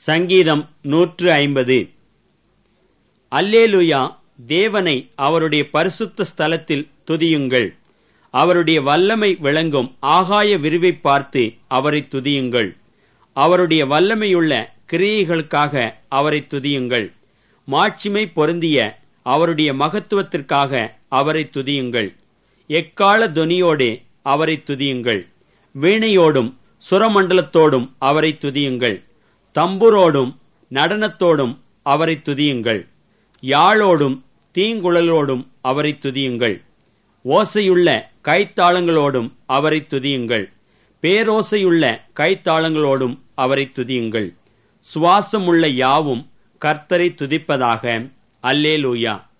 சங்கீதம் நூற்று ஐம்பது அல்லேலுயா தேவனை அவருடைய பரிசுத்த ஸ்தலத்தில் துதியுங்கள் அவருடைய வல்லமை விளங்கும் ஆகாய விரிவை பார்த்து அவரை துதியுங்கள் அவருடைய வல்லமையுள்ள கிரியைகளுக்காக அவரை துதியுங்கள் மாட்சிமை பொருந்திய அவருடைய மகத்துவத்திற்காக அவரை துதியுங்கள் எக்கால தொனியோடே அவரை துதியுங்கள் வீணையோடும் சுரமண்டலத்தோடும் அவரை துதியுங்கள் தம்புரோடும் நடனத்தோடும் அவரை துதியுங்கள் யாழோடும் தீங்குழலோடும் அவரை துதியுங்கள் ஓசையுள்ள கைத்தாளங்களோடும் அவரை துதியுங்கள் பேரோசையுள்ள கைத்தாளங்களோடும் அவரை துதியுங்கள் சுவாசமுள்ள யாவும் கர்த்தரை துதிப்பதாக அல்லேலூயா